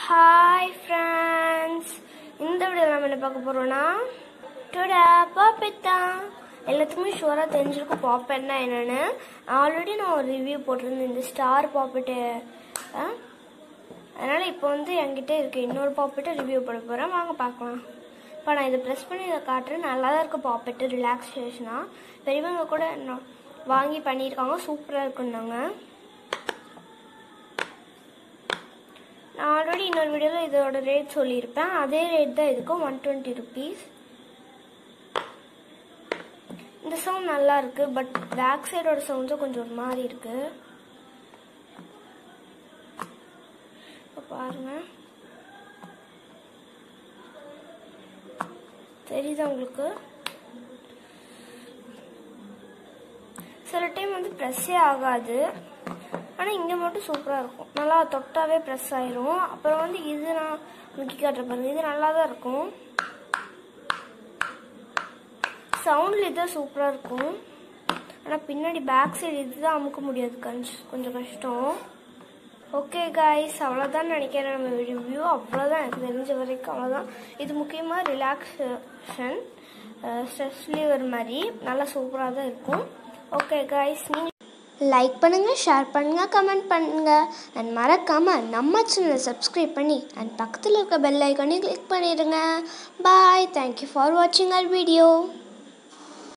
hi friends இந்த video நம்ம என்ன பார்க்க போகிறோம்னா டுடே பாப்பெட் தான் எல்லாத்துக்குமே ஷுவராக தெரிஞ்சிருக்கும் பாப்பெட்னா என்னென்னு ஆல்ரெடி நான் ஒரு ரிவ்யூ போட்டிருந்தேன் இந்த ஸ்டார் பாப்பெட்டு அதனால் இப்போ வந்து என்கிட்ட இருக்க இன்னொரு பாப்பெட்டை ரிவ்யூ பண்ண போகிறேன் வாங்க பார்க்கலாம் இப்போ நான் இதை ப்ரெஸ் பண்ணி இதை காட்டுறேன் நல்லா தான் இருக்குது பாப்பெட்டு ரிலாக்ஸேஷனாக பெரியவங்க கூட நான் வாங்கி பண்ணியிருக்காங்க சூப்பராக இருக்குன்னாங்க நான் ஆல்ரெடி இன்னொரு வீடியோவில் இதோட ரேட் சொல்லியிருப்பேன் அதே ரேட் தான் இதுக்கும் ஒன் டுவெண்ட்டி ருபீஸ் இந்த சவுண்ட் நல்லா இருக்கு பட் பேக் சைடோட சவுண்ட்ஸும் கொஞ்சம் ஒரு மாதிரி இருக்கு இப்போ பாருங்க தெரியுதா உங்களுக்கு சில டைம் வந்து ப்ரெஸ்ஸே ஆகாது ஆனால் இங்கே மட்டும் சூப்பராக இருக்கும் நல்லா தொட்டாவே ப்ரெஸ் ஆயிரும் அப்புறம் வந்து இது நான் முக்கி காட்டுற பாருங்க இது நல்லா தான் இருக்கும் சவுண்டில் இதுதான் சூப்பராக இருக்கும் ஆனால் பின்னாடி பேக் சைடு இதுதான் அமுக்க முடியாது கொஞ்சம் கொஞ்சம் கஷ்டம் ஓகே காய்ஸ் அவ்வளோதான் நினைக்கிறேன் நம்ம ரிவ்யூ அவ்வளோதான் எனக்கு தெரிஞ்ச வரைக்கும் அவ்வளோதான் இது முக்கியமாக ரிலாக்ஸேஷன் ஸ்ட்ரெஸ் லீவர் மாதிரி நல்லா சூப்பராக தான் இருக்கும் ஓகே காய்ஸ் நீங்கள் லைக் பண்ணுங்கள் ஷேர் பண்ணுங்கள் கமெண்ட் பண்ணுங்கள் அண்ட் மறக்காமல் நம்ம சேனலை சப்ஸ்கிரைப் பண்ணி அண்ட் பக்கத்தில் இருக்க பெல் ஐக்கானையும் கிளிக் பண்ணிடுங்க பாய் தேங்க்யூ ஃபார் வாட்சிங் அவர் வீடியோ